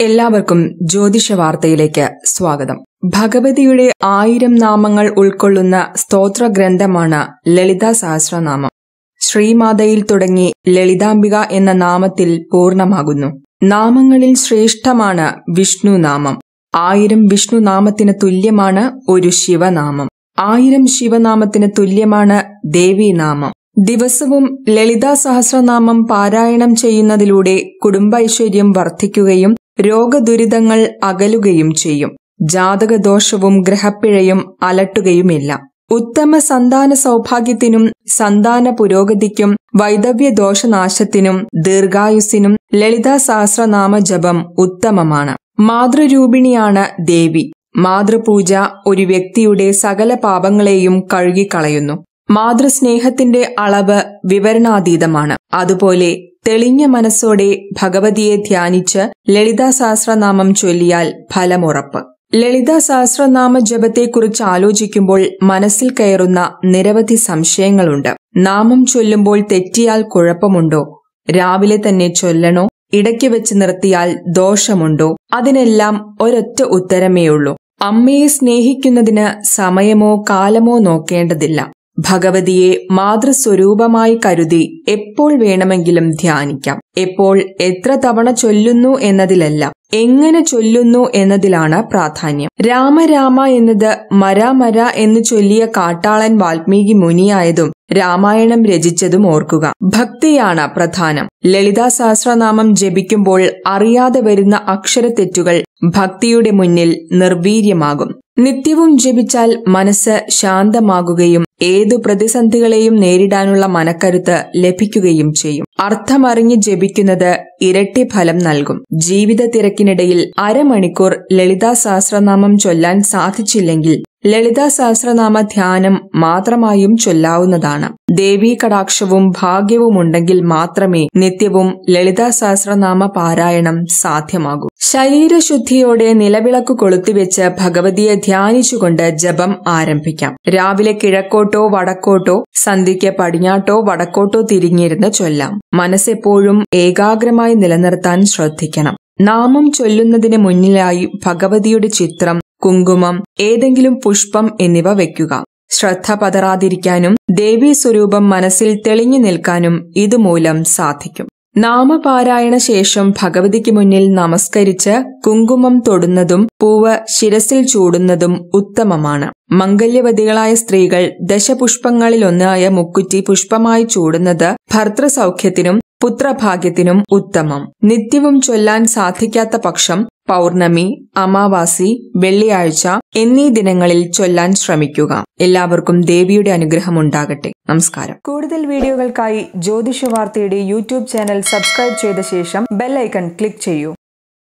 എല്ലാവർക്കും ജ്യോതിഷ വാർത്തയിലേക്ക് സ്വാഗതം ഭഗവതിയുടെ ആയിരം നാമങ്ങൾ ഉൾക്കൊള്ളുന്ന സ്തോത്ര ഗ്രന്ഥമാണ് ലളിതാ സഹസ്രനാമം ശ്രീമാതയിൽ തുടങ്ങി ലളിതാംബിക എന്ന നാമത്തിൽ പൂർണ്ണമാകുന്നു നാമങ്ങളിൽ ശ്രേഷ്ഠമാണ് വിഷ്ണു നാമം ആയിരം വിഷ്ണു നാമത്തിന് തുല്യമാണ് ഒരു ശിവനാമം ആയിരം ശിവനാമത്തിന് തുല്യമാണ് ദേവീനാമം ദിവസവും ലളിതാ സഹസ്രനാമം പാരായണം ചെയ്യുന്നതിലൂടെ കുടുംബൈശ്വര്യം വർദ്ധിക്കുകയും രോഗദുരിതങ്ങൾ അകലുകയും ചെയ്യും ജാതകദോഷവും ഗ്രഹപ്പിഴയും അലട്ടുകയുമില്ല ഉത്തമ സന്താന സൗഭാഗ്യത്തിനും സന്താന പുരോഗതിക്കും വൈദവ്യ ദോഷനാശത്തിനും ദീർഘായുസിനും ലളിതാ സഹസ്രനാമ ജപം ഉത്തമമാണ് മാതൃരൂപിണിയാണ് ദേവി മാതൃപൂജ ഒരു വ്യക്തിയുടെ സകല പാപങ്ങളെയും കഴുകിക്കളയുന്നു മാതൃസ്നേഹത്തിന്റെ അളവ് വിവരണാതീതമാണ് അതുപോലെ തെളിഞ്ഞ മനസ്സോടെ ഭഗവതിയെ ധ്യാനിച്ച് ലളിതാ സഹസ്രനാമം ചൊല്ലിയാൽ ഫലമുറപ്പ് ലളിതാ സഹസ്രനാമ ജപത്തെക്കുറിച്ച് ആലോചിക്കുമ്പോൾ മനസ്സിൽ കയറുന്ന നിരവധി സംശയങ്ങളുണ്ട് നാമം ചൊല്ലുമ്പോൾ തെറ്റിയാൽ കുഴപ്പമുണ്ടോ രാവിലെ തന്നെ ചൊല്ലണോ ഇടയ്ക്ക് വെച്ച് നിർത്തിയാൽ ദോഷമുണ്ടോ അതിനെല്ലാം ഒരൊറ്റ ഉത്തരമേയുള്ളൂ അമ്മയെ സ്നേഹിക്കുന്നതിന് സമയമോ കാലമോ നോക്കേണ്ടതില്ല ഭഗവതിയെ മാതൃസ്വരൂപമായി കരുതി എപ്പോൾ വേണമെങ്കിലും ധ്യാനിക്കാം എപ്പോൾ എത്ര തവണ ചൊല്ലുന്നു എന്നതിലല്ല എങ്ങനെ ചൊല്ലുന്നു എന്നതിലാണ് പ്രാധാന്യം രാമരാമ എന്നത് മരാമര എന്ന് ചൊല്ലിയ കാട്ടാളൻ വാൽമീകി മുനിയായതും രാമായണം രചിച്ചതും ഓർക്കുക ഭക്തിയാണ് പ്രധാനം ലളിതാ സഹസ്രനാമം ജപിക്കുമ്പോൾ അറിയാതെ വരുന്ന അക്ഷരത്തെറ്റുകൾ ഭക്തിയുടെ മുന്നിൽ നിർവീര്യമാകും നിത്യവും ജപിച്ചാൽ മനസ്സ് ശാന്തമാകുകയും ഏതു പ്രതിസന്ധികളെയും നേരിടാനുള്ള മനക്കരുത്ത് ലഭിക്കുകയും ചെയ്യും അർത്ഥമറിഞ്ഞ് ജപിക്കുന്നത് ഇരട്ടി ഫലം നൽകും ജീവിത തിരക്കിനിടയിൽ അരമണിക്കൂർ ലളിതാ സഹസ്രനാമം ചൊല്ലാൻ സാധിച്ചില്ലെങ്കിൽ ലളിതാ സഹസ്രനാമ ധ്യാനം മാത്രമായും ചൊല്ലാവുന്നതാണ് ദേവീ കടാക്ഷവും ഭാഗ്യവും ഉണ്ടെങ്കിൽ മാത്രമേ നിത്യവും ലളിതാ സഹസ്രനാമ പാരായണം സാധ്യമാകൂ ശരീരശുദ്ധിയോടെ നിലവിളക്ക് കൊളുത്തിവെച്ച് ഭഗവതിയെ ധ്യാനിച്ചുകൊണ്ട് ജപം ആരംഭിക്കാം രാവിലെ കിഴക്കോട്ടോ വടക്കോട്ടോ സന്ധ്യയ്ക്ക് പടിഞ്ഞാട്ടോ വടക്കോട്ടോ തിരിഞ്ഞിരുന്ന് ചൊല്ലാം മനസ്സെപ്പോഴും ഏകാഗ്രമായി നിലനിർത്താൻ ശ്രദ്ധിക്കണം നാമം ചൊല്ലുന്നതിന് മുന്നിലായി ഭഗവതിയുടെ ചിത്രം കുങ്കുമം ഏതെങ്കിലും പുഷ്പം എന്നിവ വെക്കുക ശ്രദ്ധ പതറാതിരിക്കാനും ദേവീ സ്വരൂപം മനസ്സിൽ തെളിഞ്ഞു നിൽക്കാനും ഇതുമൂലം സാധിക്കും നാമപാരായണ ശേഷം ഭഗവതിക്ക് മുന്നിൽ നമസ്കരിച്ച് കുങ്കുമം തൊടുന്നതും പൂവ് ശിരസിൽ ചൂടുന്നതും ഉത്തമമാണ് മംഗല്യവതികളായ സ്ത്രീകൾ ദശപുഷ്പങ്ങളിലൊന്നായ മുക്കുറ്റി പുഷ്പമായി ചൂടുന്നത് ഭർത്തൃസൗഖ്യത്തിനും പുത്രഭാഗ്യത്തിനും ഉത്തമം നിത്യവും ചൊല്ലാൻ സാധിക്കാത്ത പക്ഷം പൗർണമി അമാവാസി വെള്ളിയാഴ്ച എന്നീ ദിനങ്ങളിൽ ചൊല്ലാൻ ശ്രമിക്കുക എല്ലാവർക്കും ദേവിയുടെ അനുഗ്രഹം ഉണ്ടാകട്ടെ നമസ്കാരം കൂടുതൽ വീഡിയോകൾക്കായി ജ്യോതിഷ വാർത്തയുടെ യൂട്യൂബ് ചാനൽ സബ്സ്ക്രൈബ് ചെയ്ത ശേഷം ബെൽ ഐക്കൺ ക്ലിക്ക് ചെയ്യൂ